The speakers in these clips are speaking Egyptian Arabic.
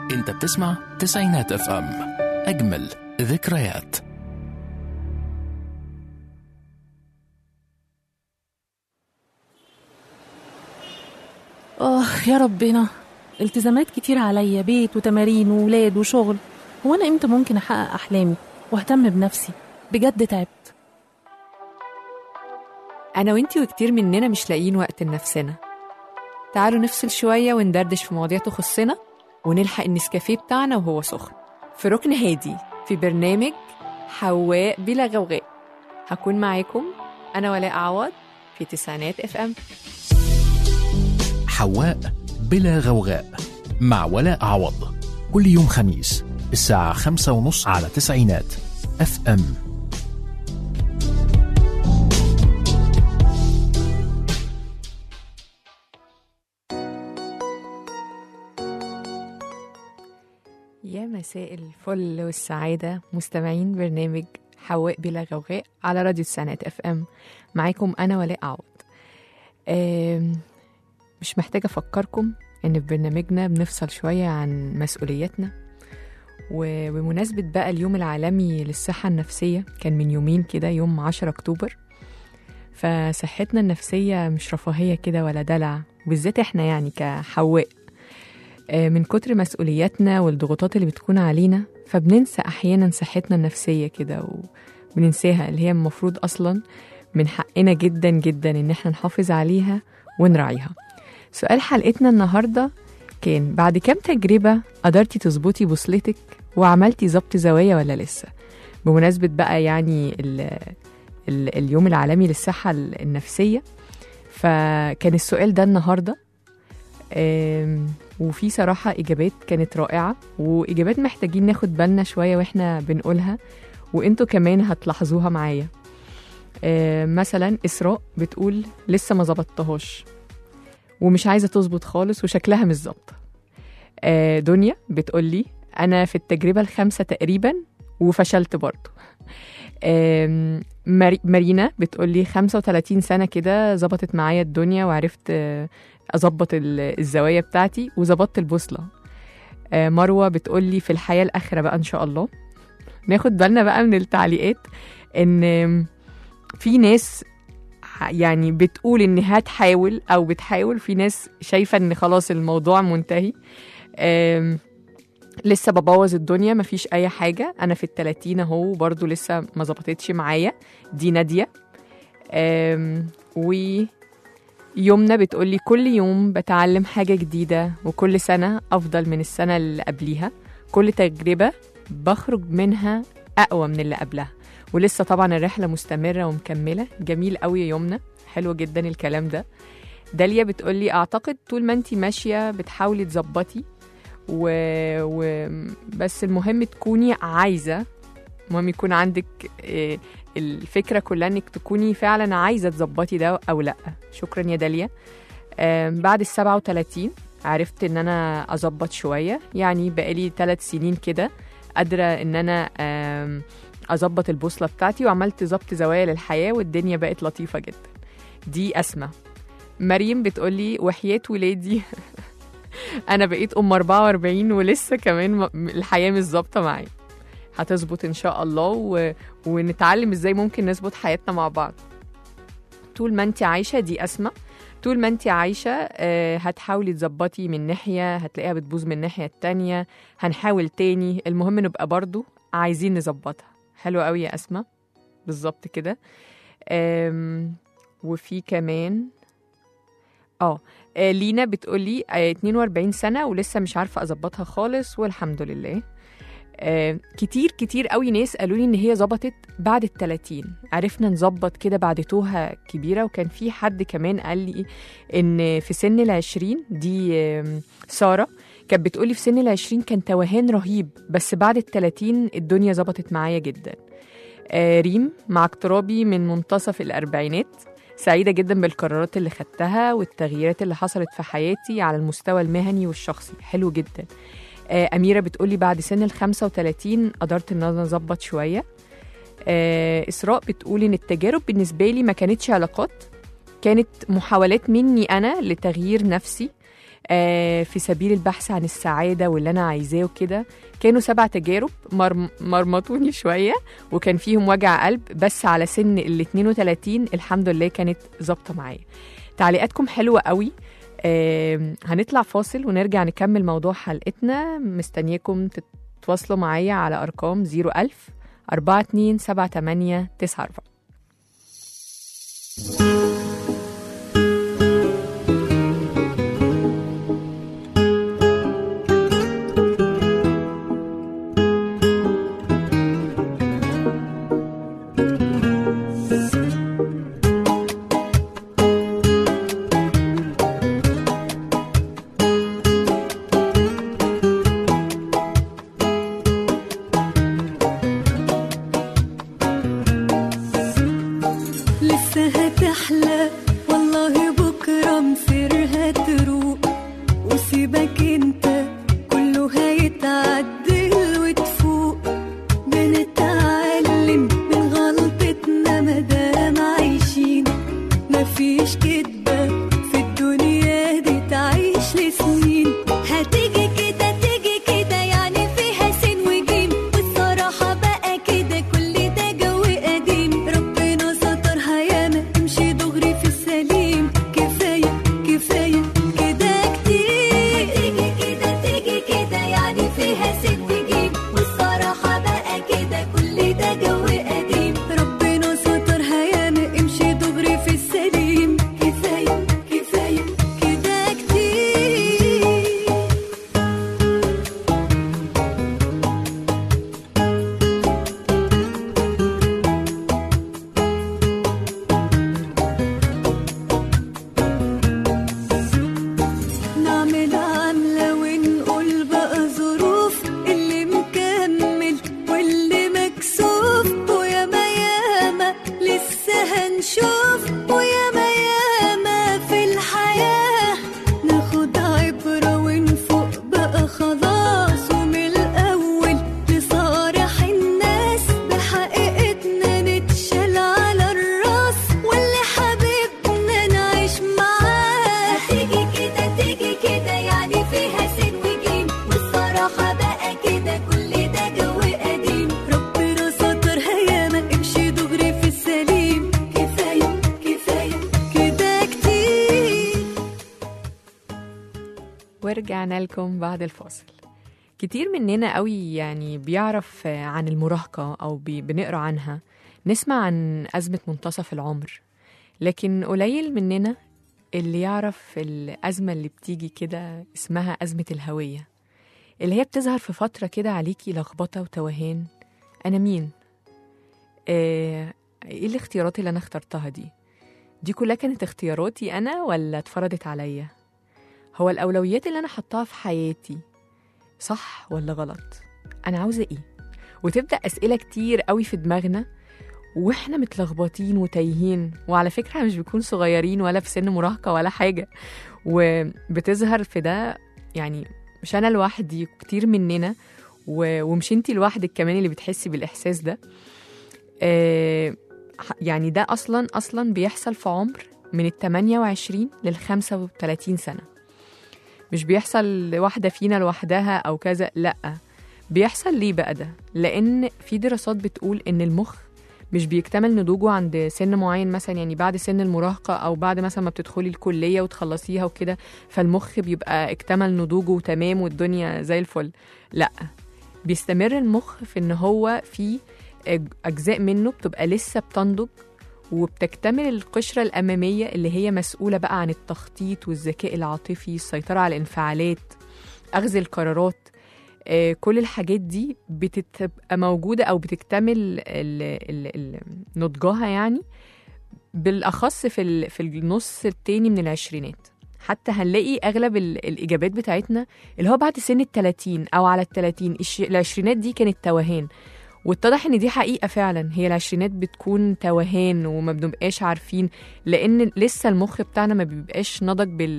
انت بتسمع تسعينات اف ام اجمل ذكريات آه يا ربنا التزامات كتير عليا بيت وتمارين وولاد وشغل هو أنا إمتى ممكن أحقق أحلامي وأهتم بنفسي بجد تعبت أنا وإنتي وكتير مننا مش لاقيين وقت لنفسنا تعالوا نفصل شوية وندردش في مواضيع تخصنا ونلحق النسكافيه بتاعنا وهو سخن في ركن هادي في برنامج حواء بلا غوغاء هكون معاكم أنا ولاء عوض في تسعينات اف ام حواء بلا غوغاء مع ولاء عوض كل يوم خميس الساعة خمسة ونص على تسعينات اف ام يا مساء الفل والسعادة مستمعين برنامج حواء بلا غوغاء على راديو تسعينات اف ام معاكم أنا ولاء عوض آم، مش محتاجة أفكركم إن في برنامجنا بنفصل شوية عن مسؤولياتنا وبمناسبة بقى اليوم العالمي للصحة النفسية كان من يومين كده يوم 10 أكتوبر فصحتنا النفسية مش رفاهية كده ولا دلع بالذات احنا يعني كحواء آه، من كتر مسؤولياتنا والضغوطات اللي بتكون علينا فبننسى أحيانا صحتنا النفسية كده وبننساها اللي هي المفروض أصلا من حقنا جدا جدا إن احنا نحافظ عليها ونراعيها سؤال حلقتنا النهاردة كان بعد كام تجربة قدرتي تظبطي بوصلتك وعملتي ظبط زوايا ولا لسه بمناسبة بقى يعني ال ال اليوم العالمي للصحة النفسية فكان السؤال ده النهاردة آم، وفي صراحة إجابات كانت رائعة وإجابات محتاجين ناخد بالنا شوية وإحنا بنقولها وإنتوا كمان هتلاحظوها معايا آم، مثلا إسراء بتقول لسه ما ظبطتهاش ومش عايزة تظبط خالص وشكلها مش ظابطة آه، دنيا بتقولي أنا في التجربة الخامسة تقريبا وفشلت برضه آم، ماري- مارينا بتقولي 35 سنة كده ظبطت معايا الدنيا وعرفت آه، أظبط ال- الزوايا بتاعتي وظبطت البوصلة آه، مروة بتقولي في الحياة الآخرة بقى إن شاء الله ناخد بالنا بقى من التعليقات إن آم، في ناس ح- يعني بتقول إنها هتحاول أو بتحاول في ناس شايفة إن خلاص الموضوع منتهي آم، لسه ببوظ الدنيا مفيش اي حاجه انا في التلاتين اهو برضو لسه ما ظبطتش معايا دي ناديه أم، و يومنا بتقولي كل يوم بتعلم حاجه جديده وكل سنه افضل من السنه اللي قبليها كل تجربه بخرج منها اقوى من اللي قبلها ولسه طبعا الرحله مستمره ومكمله جميل قوي يا يومنا حلو جدا الكلام ده داليا بتقولي اعتقد طول ما انتي ماشيه بتحاولي تظبطي و... و... بس المهم تكوني عايزة المهم يكون عندك آه، الفكرة كلها انك تكوني فعلا عايزة تظبطي ده او لا شكرا يا داليا آم، بعد السبعة وتلاتين عرفت ان انا اظبط شوية يعني بقالي ثلاث سنين كده قادرة ان انا آم، اظبط البوصلة بتاعتي وعملت ظبط زوايا للحياة والدنيا بقت لطيفة جدا دي أسمى مريم بتقولي وحياة ولادي انا بقيت ام 44 ولسه كمان م- الحياه مش ظابطه معايا هتظبط ان شاء الله و... ونتعلم ازاي ممكن نظبط حياتنا مع بعض طول ما انت عايشه دي اسمى طول ما انت عايشه آه، هتحاولي تظبطي من ناحيه هتلاقيها بتبوظ من الناحيه التانية هنحاول تاني المهم نبقى برضو عايزين نظبطها حلو قوي يا اسمى بالظبط كده آم، وفي كمان اه آه، لينا بتقولي آه، 42 سنة ولسه مش عارفة أظبطها خالص والحمد لله آه، كتير كتير قوي ناس قالوا لي ان هي ظبطت بعد ال 30 عرفنا نظبط كده بعد توهه كبيره وكان في حد كمان قال لي ان في سن ال 20 دي آم، ساره كانت بتقولي في سن ال 20 كان توهان رهيب بس بعد ال 30 الدنيا ظبطت معايا جدا آه، ريم مع اقترابي من منتصف الاربعينات سعيدة جدا بالقرارات اللي خدتها والتغييرات اللي حصلت في حياتي على المستوى المهني والشخصي حلو جدا آه، أميرة بتقولي بعد سن ال 35 قدرت إن أنا أظبط شوية آه، إسراء بتقولي إن التجارب بالنسبة لي ما كانتش علاقات كانت محاولات مني أنا لتغيير نفسي آه في سبيل البحث عن السعادة واللي أنا عايزاه وكده كانوا سبع تجارب مرم مرمطوني شوية وكان فيهم وجع قلب بس على سن ال 32 الحمد لله كانت ظابطة معايا تعليقاتكم حلوة قوي آه هنطلع فاصل ونرجع نكمل موضوع حلقتنا مستنياكم تتواصلوا معايا على أرقام 01000 42 78 94 لسه هتحلى والله بكرة مصيرها تروق وسيبك انت كله هيتعدل وتفوق بنتعلم من غلطتنا مادام عايشين مفيش كدبة في الدنيا دي تعيش لسنين هتيجي كده تيجي كده يعني فيها سين وجيم والصراحة بقى كده كل ده جو قديم ربنا سترها ياما تمشي دغري في السليم كفاية كفاية كده كتير هتيجي كده تيجي كده يعني فيها سين وجيم والصراحة بقى كده كل ده جو قديم ربنا سترها ياما امشي دغري في السليم كفاية كفاية كده كتير نعمل عاملة ونقول بقى ظروف اللي مكمل واللي مكسوف وياما ياما لسه هنشوف وياما ياما في الحياة ناخد عبرة ونفوق بقى خلاص ومن الأول لصالح الناس بحقيقتنا نتشال على الراس واللي حبيبنا نعيش معاه هتيجي كده تيجي كده يعني فيها سين وجيم والصراحة بقى كده كل ده جو قديم ربنا سترها ياما امشي دغري في السليم كفاية كفاية كده كتير ورجعنا لكم بعد الفاصل كتير مننا قوي يعني بيعرف عن المراهقة أو بي- بنقرأ عنها نسمع عن أزمة منتصف العمر لكن قليل مننا اللي يعرف الأزمة اللي بتيجي كده اسمها أزمة الهوية اللي هي بتظهر في فترة كده عليكي لخبطة وتوهان أنا مين؟ آه، إيه الاختيارات اللي أنا اخترتها دي؟ دي كلها كانت اختياراتي أنا ولا اتفرضت عليا؟ هو الأولويات اللي أنا حطاها في حياتي صح ولا غلط؟ أنا عاوزة إيه؟ وتبدأ أسئلة كتير قوي في دماغنا واحنا متلخبطين وتايهين وعلى فكرة احنا مش بنكون صغيرين ولا في سن مراهقة ولا حاجة وبتظهر في ده يعني مش أنا لوحدي كتير مننا و- ومش انتي لوحدك كمان اللي بتحسي بالإحساس ده آه، ح- يعني ده أصلا أصلا بيحصل في عمر من ال 28 لل 35 سنة مش بيحصل لواحدة فينا لوحدها أو كذا لأ بيحصل ليه بقى ده؟ لأن في دراسات بتقول إن المخ مش بيكتمل نضوجه عند سن معين مثلا يعني بعد سن المراهقة أو بعد مثلا ما بتدخلي الكلية وتخلصيها وكده فالمخ بيبقى اكتمل نضوجه تمام والدنيا زي الفل لأ بيستمر المخ في إن هو في أج- أجزاء منه بتبقى لسه بتنضج وبتكتمل القشرة الأمامية اللي هي مسؤولة بقى عن التخطيط والذكاء العاطفي السيطرة على الانفعالات أخذ القرارات آه، كل الحاجات دي بتبقى موجودة أو بتكتمل ال- ال- ال- نضجها يعني بالأخص في ال- في النص التاني من العشرينات حتى هنلاقي أغلب ال- الإجابات بتاعتنا اللي هو بعد سن التلاتين أو على التلاتين الش- العشرينات دي كانت توهان واتضح ان دي حقيقه فعلا هي العشرينات بتكون توهان وما بنبقاش عارفين لان لسه المخ بتاعنا ما بيبقاش نضج بال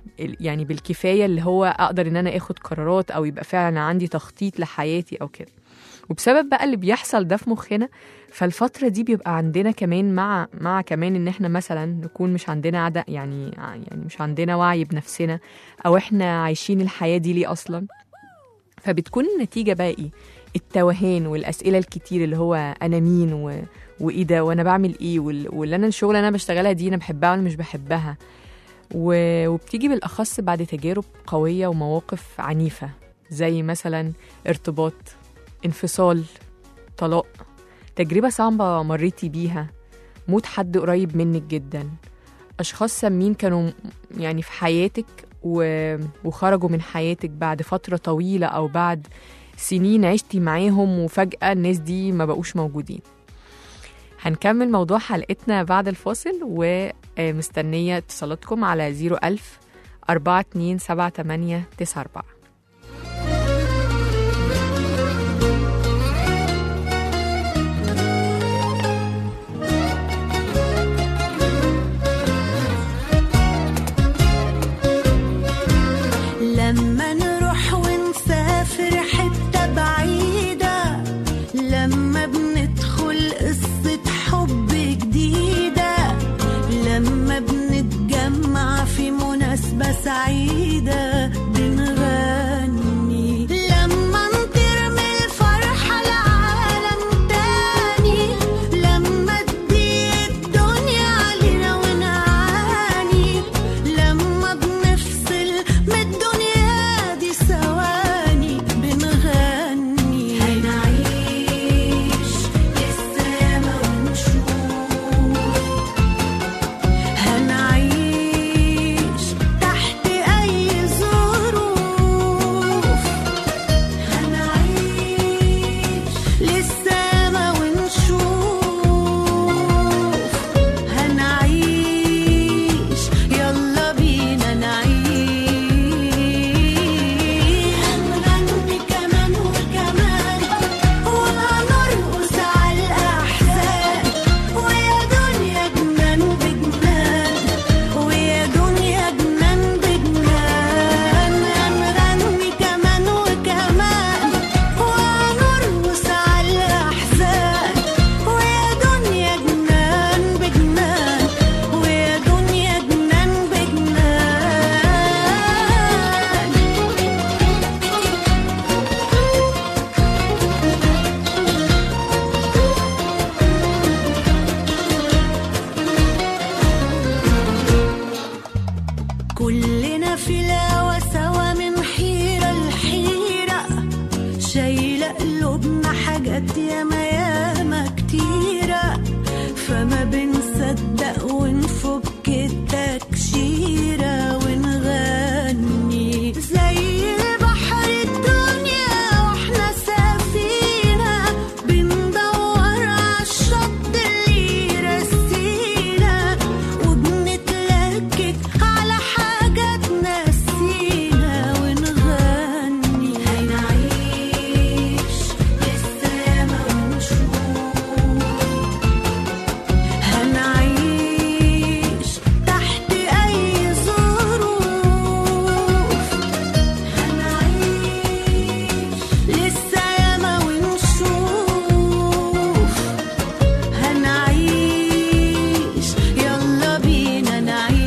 ال- يعني بالكفايه اللي هو اقدر ان انا اخد قرارات او يبقى فعلا عندي تخطيط لحياتي او كده وبسبب بقى اللي بيحصل ده في مخنا فالفترة دي بيبقى عندنا كمان مع مع كمان ان احنا مثلا نكون مش عندنا عدد يعني يعني مش عندنا وعي بنفسنا او احنا عايشين الحياة دي ليه اصلا فبتكون النتيجة بقى ايه التوهان والاسئلة الكتير اللي هو انا مين و... وايه ده وانا بعمل ايه وال... واللي انا الشغل اللي انا بشتغلها دي انا بحبها ولا مش بحبها و... وبتيجي بالاخص بعد تجارب قوية ومواقف عنيفة زي مثلا ارتباط انفصال طلاق تجربة صعبة مريتي بيها موت حد قريب منك جدا أشخاص سامين كانوا يعني في حياتك و... وخرجوا من حياتك بعد فترة طويلة أو بعد سنين عشتي معاهم وفجأة الناس دي ما بقوش موجودين هنكمل موضوع حلقتنا بعد الفاصل ومستنية اتصالاتكم على 01000 4278 94 لما نروح ونسافر حتة بعيدة لما بندخل قصة حب جديدة لما بنتجمع في مناسبة سعيدة بنغني لما نطير من الفرحة لعالم تاني لما تضيق الدنيا علينا ونعاني لما بنفصل من الدنيا دي ثواني بنغني هنعيش للسما ونشوف هنعيش تحت أي ظروف هنعيش للسما ونشوف هنعيش يلا بينا نعيش هنغني كمان وكمان وهنرقص على الأحزان ويا دنيا جنان بجنان ويا دنيا جنان بجنان هنغني كمان وكمان وهنرقص على الأحزان ويا دنيا جنان بجنان ويا دنيا جنان بجنان كلنا في الهوا سوا من حيرة لحيرة شايلة قلوبنا حاجات ياما ياما كتيرة فما بنصدق ونفك التكشيرة ونغني زي بحر الدنيا واحنا سفينة بندور عالشط اللي يرسينا وبنتلكك على حاجات نسينا ونغني هنعيش للسما ونشوف هنعيش تحت أي ظروف هنعيش للسما ونشوف هنعيش يلا بينا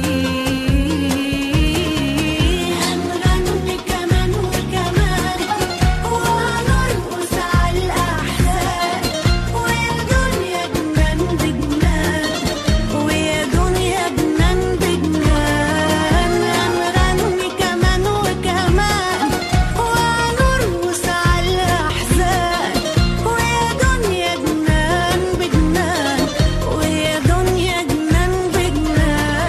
نعيش هنغني كمان وكمان وهنرقص على الأحزان ويا دنيا جنان بجنان ويا دنيا جنان بجنان هنغني كمان وكمان وهنرقص على الأحزان ويا دنيا جنان بجنان ويا دنيا جنان بجنان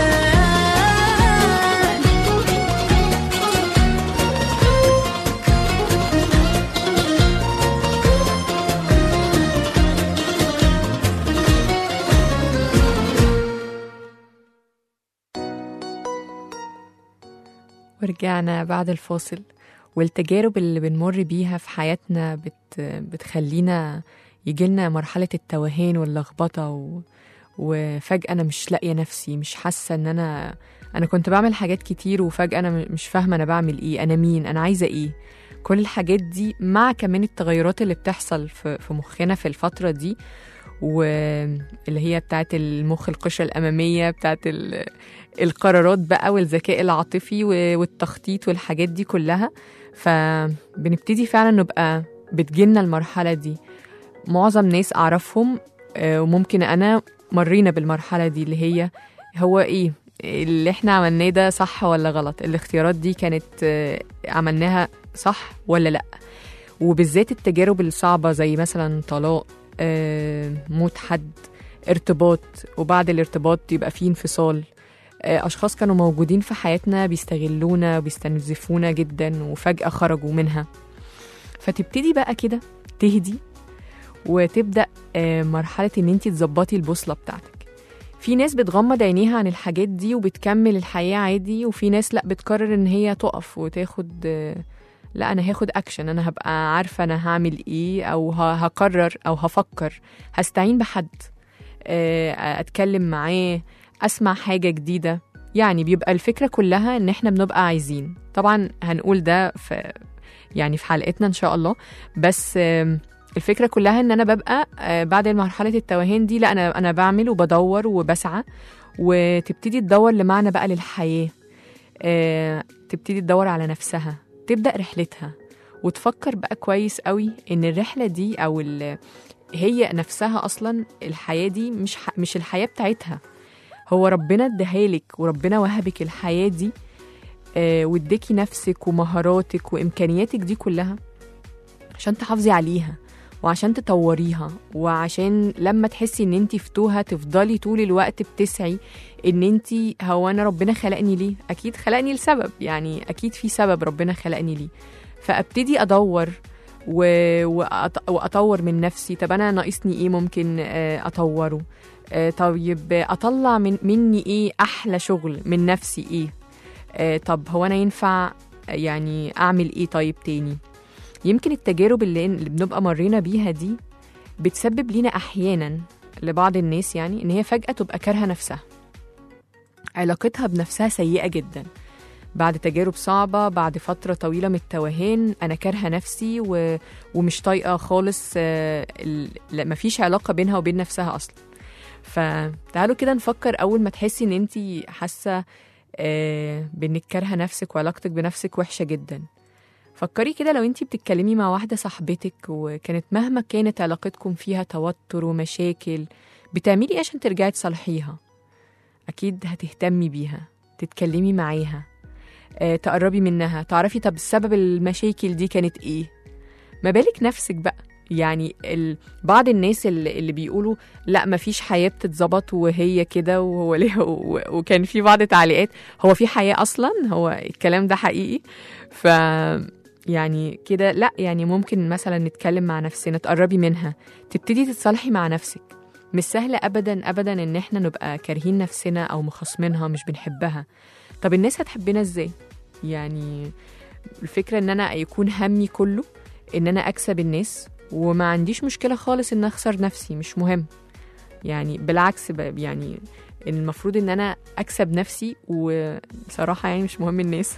ورجعنا بعد الفاصل والتجارب اللي بنمر بيها في حياتنا بت بتخلينا يجيلنا مرحلة التوهان واللخبطة و... وفجأة أنا مش لاقية نفسي مش حاسة إن أنا انا كنت بعمل حاجات كتير وفجاه انا م- مش فاهمه انا بعمل ايه انا مين انا عايزه ايه كل الحاجات دي مع كمان التغيرات اللي بتحصل في في مخنا في الفتره دي واللي هي بتاعت المخ القشرة الأمامية بتاعت ال- القرارات بقى والذكاء العاطفي و- والتخطيط والحاجات دي كلها فبنبتدي فعلا نبقى بتجيلنا المرحلة دي معظم ناس أعرفهم آه، وممكن أنا مرينا بالمرحلة دي اللي هي هو إيه اللي احنا عملناه ده صح ولا غلط الاختيارات دي كانت آه، عملناها صح ولا لأ وبالذات التجارب الصعبة زي مثلا طلاق آه، موت حد ارتباط وبعد الارتباط يبقى فيه انفصال آه، أشخاص كانوا موجودين في حياتنا بيستغلونا وبيستنزفونا جدا وفجأة خرجوا منها فتبتدي بقى كده تهدي وتبدأ آه، مرحلة إن أنت تظبطي البوصلة بتاعتك في ناس بتغمض عينيها عن الحاجات دي وبتكمل الحياة عادي وفي ناس لأ بتقرر إن هي تقف وتاخد آه، لا أنا هاخد أكشن أنا هبقى عارفة أنا هعمل إيه أو ه- هقرر أو هفكر هستعين بحد آه، أتكلم معاه أسمع حاجة جديدة يعني بيبقى الفكرة كلها إن إحنا بنبقى عايزين طبعا هنقول ده في يعني في حلقتنا إن شاء الله بس آم، الفكرة كلها إن أنا ببقى آه، بعد مرحلة التوهان دي لا أنا أنا بعمل وبدور وبسعى وتبتدي تدور لمعنى بقى للحياة آه، تبتدي تدور على نفسها تبدأ رحلتها وتفكر بقى كويس قوي إن الرحلة دي أو ال- هي نفسها أصلا الحياة دي مش ح- مش الحياة بتاعتها هو ربنا اداهالك وربنا وهبك الحياة دي آه، واداكي نفسك ومهاراتك وإمكانياتك دي كلها عشان تحافظي عليها وعشان تطوريها وعشان لما تحسي ان انت في توهه تفضلي طول الوقت بتسعي ان انت هو انا ربنا خلقني ليه اكيد خلقني لسبب يعني اكيد في سبب ربنا خلقني ليه فابتدي ادور و... وأط... واطور من نفسي طب انا ناقصني ايه ممكن آه، اطوره آه، طيب اطلع من مني ايه احلى شغل من نفسي ايه آه، طب هو انا ينفع يعني اعمل ايه طيب تاني يمكن التجارب اللي, اللي بنبقى مرينا بيها دي بتسبب لينا احيانا لبعض الناس يعني ان هي فجاه تبقى كارهه نفسها علاقتها بنفسها سيئه جدا بعد تجارب صعبة بعد فترة طويلة من التوهان أنا كارهة نفسي و... ومش طايقة خالص آه، ال... لا، مفيش علاقة بينها وبين نفسها أصلا فتعالوا كده نفكر أول ما تحسي إن أنت حاسة آه، بإنك كارهة نفسك وعلاقتك بنفسك وحشة جدا فكري كده لو انتي بتتكلمي مع واحدة صاحبتك وكانت مهما كانت علاقتكم فيها توتر ومشاكل بتعملي ايه عشان ترجعي تصلحيها أكيد هتهتمي بيها تتكلمي معاها آه، تقربي منها تعرفي طب السبب المشاكل دي كانت ايه ما بالك نفسك بقى يعني ال... بعض الناس اللي, اللي بيقولوا لا ما فيش حياة بتتظبط وهي كده وهو ليه و... وكان في بعض تعليقات هو في حياة أصلا هو الكلام ده حقيقي ف يعني كده لا يعني ممكن مثلا نتكلم مع نفسنا تقربي منها تبتدي تتصالحي مع نفسك مش سهل ابدا ابدا ان احنا نبقى كارهين نفسنا او مخاصمينها مش بنحبها طب الناس هتحبنا ازاي يعني الفكره ان انا يكون همي كله ان انا اكسب الناس وما عنديش مشكله خالص ان اخسر نفسي مش مهم يعني بالعكس ب- يعني المفروض ان انا اكسب نفسي وبصراحه يعني مش مهم الناس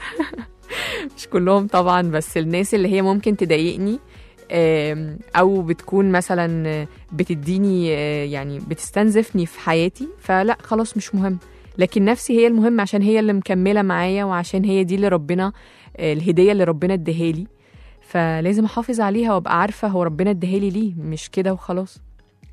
مش كلهم طبعا بس الناس اللي هي ممكن تضايقني آم، او بتكون مثلا آه، بتديني آه، يعني بتستنزفني في حياتي فلا خلاص مش مهم لكن نفسي هي المهم عشان هي اللي مكمله معايا وعشان هي دي اللي ربنا آه، الهديه اللي ربنا اداهالي فلازم احافظ عليها وابقى عارفه هو ربنا اداهالي ليه مش كده وخلاص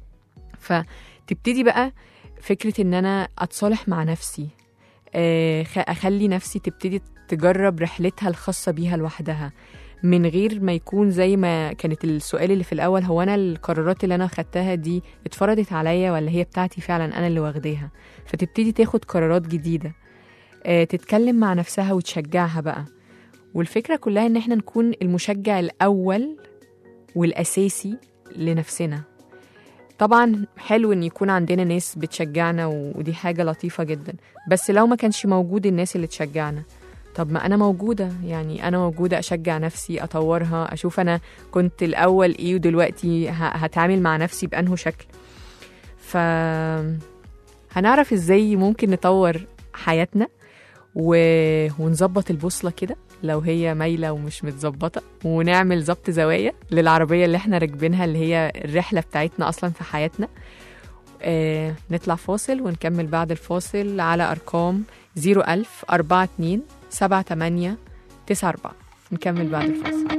فتبتدي بقى فكره ان انا اتصالح مع نفسي آه، خ- اخلي نفسي تبتدي تجرب رحلتها الخاصه بيها لوحدها من غير ما يكون زي ما كانت السؤال اللي في الاول هو انا القرارات اللي انا خدتها دي اتفرضت عليا ولا هي بتاعتي فعلا انا اللي واخداها فتبتدي تاخد قرارات جديده آه، تتكلم مع نفسها وتشجعها بقى والفكره كلها ان احنا نكون المشجع الاول والاساسي لنفسنا طبعا حلو ان يكون عندنا ناس بتشجعنا ودي حاجه لطيفه جدا بس لو ما كانش موجود الناس اللي تشجعنا طب ما انا موجوده يعني انا موجوده اشجع نفسي اطورها اشوف انا كنت الاول ايه ودلوقتي ه- هتعامل مع نفسي بانه شكل ف هنعرف ازاي ممكن نطور حياتنا و... ونظبط البوصلة كده لو هي مايلة ومش متظبطة ونعمل ظبط زوايا للعربية اللي احنا راكبينها اللي هي الرحلة بتاعتنا أصلا في حياتنا آه نطلع فاصل ونكمل بعد الفاصل على أرقام 01000 42 78 94 نكمل بعد الفاصل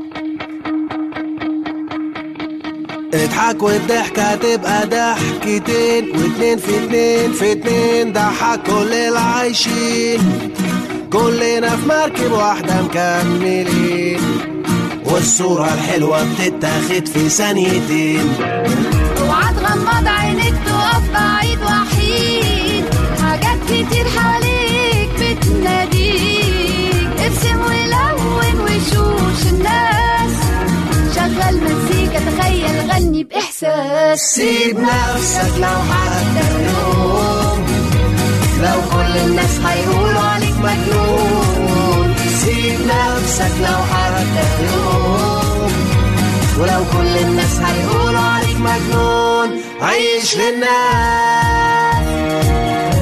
اضحك والضحكة تبقى ضحكتين واتنين في اتنين في اتنين ضحك كل العايشين كلنا في مركب واحدة مكملين والصورة الحلوة بتتاخد في ثانيتين اوعى تغمض عينيك تقف بعيد وحيد حاجات كتير حواليك بتناديك ابسم ولون وشوش الناس شغل مزيكا تخيل غني بإحساس سيب نفسك لو حتى يوم لو كل الناس هيقولوا عليك مجنون سيب نفسك لو حتى يوم ولو كل الناس هيقولوا عليك مجنون عيش للناس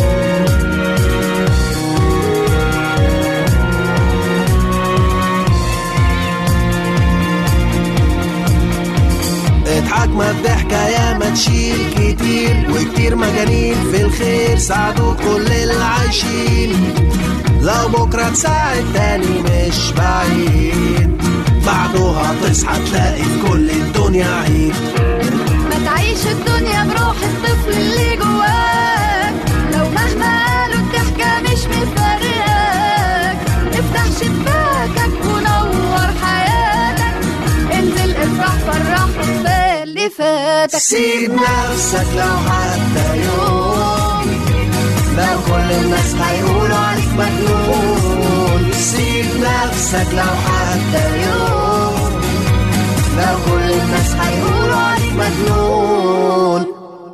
اضحك ما الضحكة يا ما تشيل كتير وكتير مجانين في الخير ساعدوا كل العايشين لو بكرة تساعد تاني مش بعيد بعدها تصحى تلاقي في كل الدنيا عيد ما تعيش الدنيا بروح الطفل اللي جواك لو مهما قالوا الضحكة مش مفرقاك افتح شباكك ونور حياتك انزل افرح فرح وكفاية اللي فاتك سيب نفسك لو حتى يوم لو كل الناس هيقولوا عليك مجنون سيب نفسك لو حتى يوم لو كل الناس هيقولوا عليك مجنون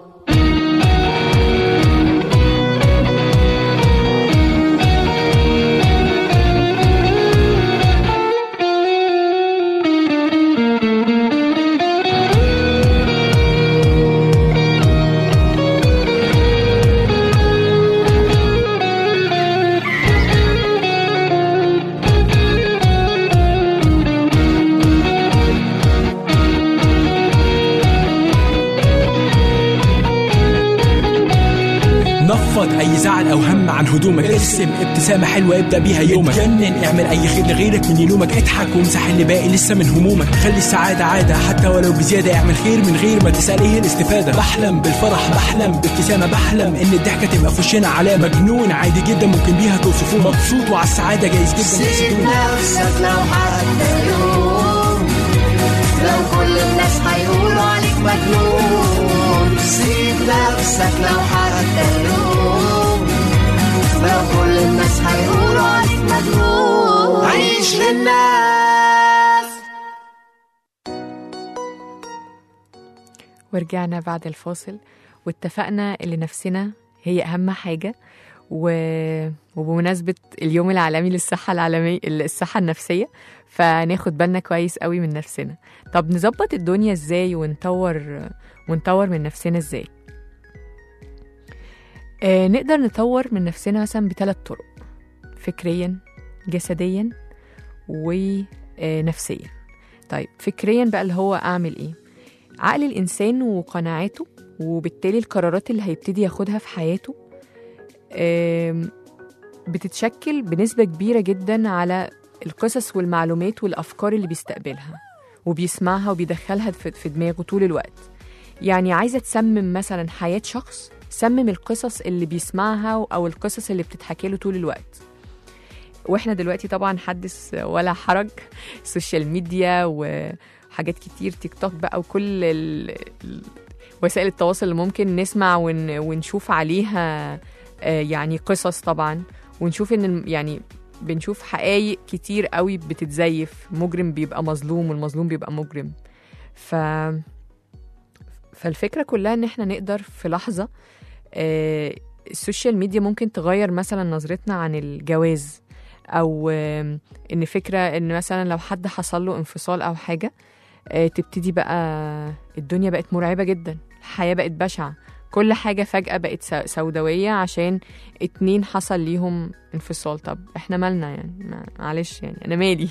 نفض اي زعل او هم عن هدومك ارسم ابتسامه حلوه ابدا بيها يومك اتجنن اعمل اي خير لغيرك من يلومك اضحك وامسح اللي باقي لسه من همومك خلي السعاده عاده حتى ولو بزياده اعمل خير من غير ما تسال ايه الاستفاده بحلم بالفرح بحلم بابتسامه بحلم ان الضحكه تبقى في وشنا علامه مجنون عادي جدا ممكن بيها توصفوه مبسوط وعلى السعاده جايز جدا سيب تحسدوه نفسك لو حتى يوم لو كل الناس هيقولوا عليك مجنون سيب نفسك لو حتى يوم لو كل الناس هيقولوا عليك مجنون عيش للناس ورجعنا بعد الفاصل واتفقنا اللي نفسنا هي أهم حاجة و... وبمناسبة اليوم العالمي للصحة العالمية الصحة النفسية فناخد بالنا كويس قوي من نفسنا طب نظبط الدنيا ازاي ونطور ونطور من نفسنا ازاي آه نقدر نطور من نفسنا مثلا بثلاث طرق فكريا جسديا ونفسيا طيب فكريا بقى اللي هو اعمل ايه عقل الانسان وقناعاته وبالتالي القرارات اللي هيبتدي ياخدها في حياته آم، بتتشكل بنسبة كبيرة جدا على القصص والمعلومات والأفكار اللي بيستقبلها وبيسمعها وبيدخلها في في دماغه طول الوقت يعني عايزة تسمم مثلا حياة شخص سمم القصص اللي بيسمعها أو القصص اللي بتتحكي له طول الوقت واحنا دلوقتي طبعا حدث ولا حرج السوشيال ميديا وحاجات كتير تيك توك بقى وكل ال... ال- وسائل التواصل اللي ممكن نسمع ون... ونشوف عليها آه، يعني قصص طبعا ونشوف ان الم- يعني بنشوف حقايق كتير قوي بتتزيف مجرم بيبقى مظلوم والمظلوم بيبقى مجرم ف فالفكرة كلها ان احنا نقدر في لحظة آه، السوشيال ميديا ممكن تغير مثلا نظرتنا عن الجواز او آم، ان فكرة ان مثلا لو حد حصل له انفصال او حاجة آه، تبتدي بقى الدنيا بقت مرعبة جدا الحياة بقت بشعة كل حاجة فجأة بقت سو- سوداوية عشان اتنين حصل ليهم انفصال طب احنا مالنا يعني ما- معلش يعني انا مالي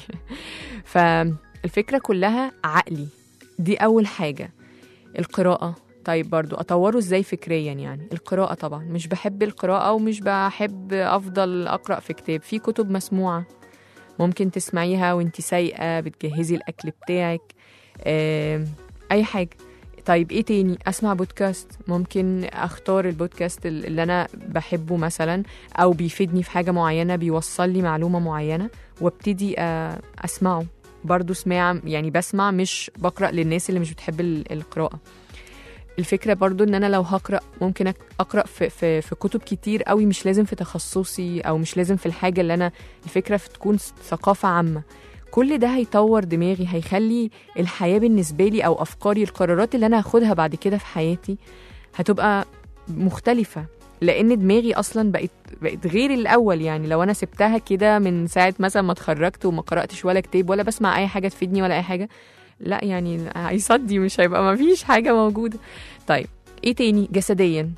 فالفكرة كلها عقلي دي أول حاجة القراءة طيب برضو أطوره إزاي فكريا يعني القراءة طبعا مش بحب القراءة ومش بحب أفضل أقرأ في كتاب في كتب مسموعة ممكن تسمعيها وانت سايقة بتجهزي الأكل بتاعك آم، أي حاجة طيب ايه تاني اسمع بودكاست ممكن اختار البودكاست اللي انا بحبه مثلا او بيفيدني في حاجه معينه بيوصل لي معلومه معينه وابتدي آه، اسمعه برضو سماع يعني بسمع مش بقرا للناس اللي مش بتحب ال- القراءه الفكره برضو ان انا لو هقرا ممكن أك- اقرا في, في, في كتب كتير قوي مش لازم في تخصصي او مش لازم في الحاجه اللي انا الفكره في تكون ثقافه عامه كل ده هيطور دماغي هيخلي الحياه بالنسبه لي او افكاري القرارات اللي انا هاخدها بعد كده في حياتي هتبقى مختلفه لان دماغي اصلا بقت بقت غير الاول يعني لو انا سبتها كده من ساعه مثلا ما اتخرجت وما قراتش ولا كتاب ولا بسمع اي حاجه تفيدني ولا اي حاجه لا يعني هيصدي مش هيبقى ما فيش حاجه موجوده طيب ايه تاني جسديا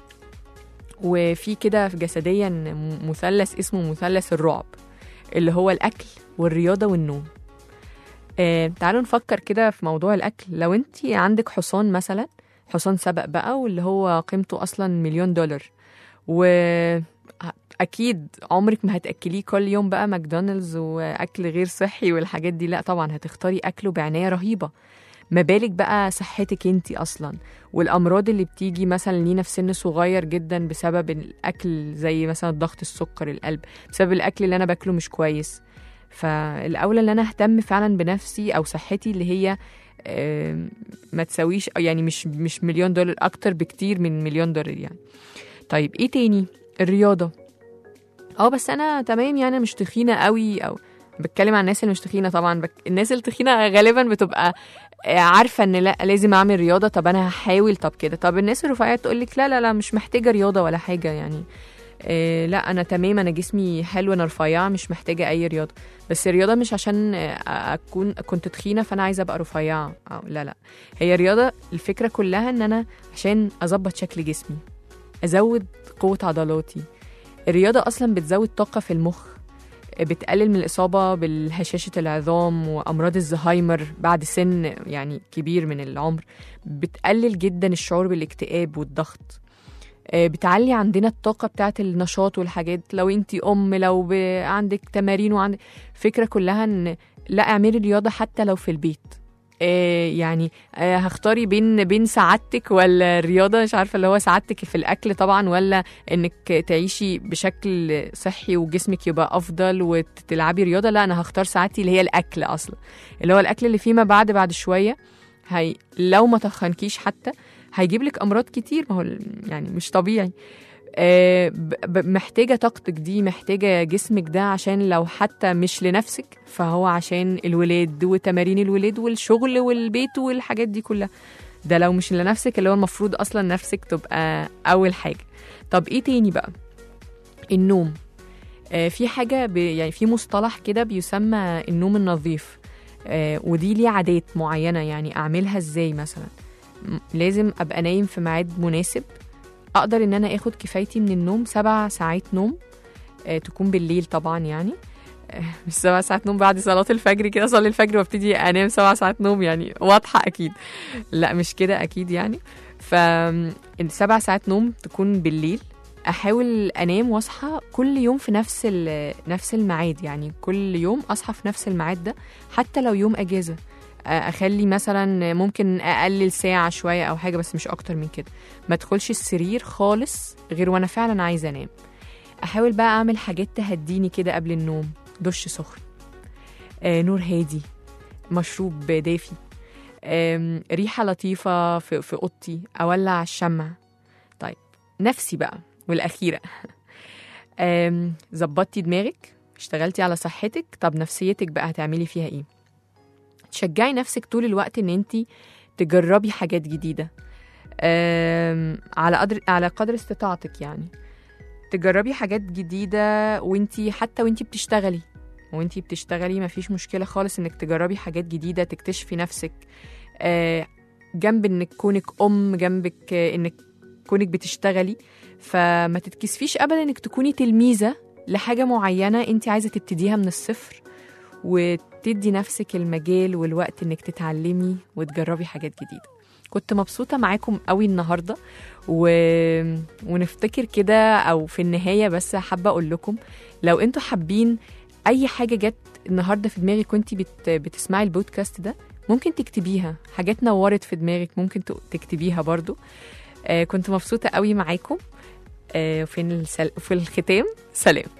وفي كده في جسديا م- مثلث اسمه مثلث الرعب اللي هو الاكل والرياضه والنوم آه تعالوا نفكر كده في موضوع الاكل لو انت عندك حصان مثلا حصان سبق بقى واللي هو قيمته اصلا مليون دولار و اكيد عمرك ما هتاكليه كل يوم بقى ماكدونالدز واكل غير صحي والحاجات دي لا طبعا هتختاري اكله بعنايه رهيبه ما بالك بقى صحتك انت اصلا والامراض اللي بتيجي مثلا لينا في سن صغير جدا بسبب الاكل زي مثلا ضغط السكر القلب بسبب الاكل اللي انا باكله مش كويس فالاولى ان انا اهتم فعلا بنفسي او صحتي اللي هي آم، ما تساويش يعني مش مش مليون دولار اكتر بكتير من مليون دولار يعني طيب ايه تاني الرياضه اه بس انا تمام يعني مش تخينه قوي او بتكلم عن الناس اللي مش تخينه طبعا بك... الناس التخينه غالبا بتبقى آه، عارفه ان لا لازم اعمل رياضه طب انا هحاول طب كده طب الناس الرفيعات تقول لك لا لا لا مش محتاجه رياضه ولا حاجه يعني إيه لا انا تمام انا جسمي حلو انا رفيعه مش محتاجه اي رياضه بس الرياضه مش عشان آه، اكون كنت تخينه فانا عايزه ابقى رفيعه أو لا لا هي الرياضه الفكره كلها ان انا عشان اظبط شكل جسمي ازود قوه عضلاتي الرياضه اصلا بتزود طاقه في المخ بتقلل من الإصابة بالهشاشة العظام وأمراض الزهايمر بعد سن يعني كبير من العمر بتقلل جدا الشعور بالاكتئاب والضغط آه، بتعلي عندنا الطاقة بتاعت النشاط والحاجات لو انت أم لو ب- عندك تمارين وعندك فكرة كلها ان لا اعملي رياضة حتى لو في البيت آه، يعني آه، هختاري بين بين سعادتك ولا الرياضة مش عارفة اللي هو سعادتك في الأكل طبعا ولا انك تعيشي بشكل صحي وجسمك يبقى افضل وتلعبي رياضه لا انا هختار ساعتي اللي هي الاكل اصلا اللي هو الاكل اللي فيما بعد بعد شويه هي لو ما تخنكيش حتى هيجيب لك امراض كتير ما هو يعني مش طبيعي آه، ب- ب- محتاجه طاقتك دي محتاجه جسمك ده عشان لو حتى مش لنفسك فهو عشان الولاد وتمارين الولاد والشغل والبيت والحاجات دي كلها ده لو مش لنفسك اللي هو المفروض اصلا نفسك تبقى اول حاجه طب ايه تاني بقى النوم آه، في حاجة ب... يعني في مصطلح كده بيسمى النوم النظيف آه، ودي ليه عادات معينة يعني أعملها إزاي مثلا م- لازم أبقى نايم في ميعاد مناسب أقدر إن أنا آخد كفايتي من النوم سبع ساعات نوم آه، تكون بالليل طبعا يعني آه، مش سبع ساعات نوم بعد صلاة الفجر كده أصلي الفجر وابتدي أنام سبع ساعات نوم يعني واضحة أكيد لا مش كده أكيد يعني فالسبع ساعات نوم تكون بالليل احاول انام واصحى كل يوم في نفس ال- نفس الميعاد يعني كل يوم اصحى في نفس الميعاد ده حتى لو يوم اجازه آه، اخلي مثلا ممكن اقلل ساعه شويه او حاجه بس مش اكتر من كده ما ادخلش السرير خالص غير وانا فعلا عايزه انام احاول بقى اعمل حاجات تهديني كده قبل النوم دش سخن آه نور هادي مشروب دافي آم، ريحه لطيفه في, في اوضتي اولع الشمع طيب نفسي بقى والأخيرة آم، ظبطتي دماغك اشتغلتي على صحتك طب نفسيتك بقى هتعملي فيها ايه تشجعي نفسك طول الوقت ان انت تجربي حاجات جديدة آم، على قدر على قدر استطاعتك يعني تجربي حاجات جديدة وانتي حتى وانتي بتشتغلي وانتي بتشتغلي مفيش مشكلة خالص انك تجربي حاجات جديدة تكتشفي نفسك آه، جنب انك كونك ام جنبك آه، انك كونك بتشتغلي فما تتكسفيش ابدا انك تكوني تلميذه لحاجه معينه انت عايزه تبتديها من الصفر وتدي نفسك المجال والوقت انك تتعلمي وتجربي حاجات جديده كنت مبسوطه معاكم قوي النهارده و... ونفتكر كده او في النهايه بس حابه اقول لكم لو انتوا حابين اي حاجه جت النهارده في دماغك كنتي بت... بتسمعي البودكاست ده ممكن تكتبيها حاجات نورت في دماغك ممكن ت- تكتبيها برضو آه كنت مبسوطه قوي معاكم آه في السل... في الختام سلام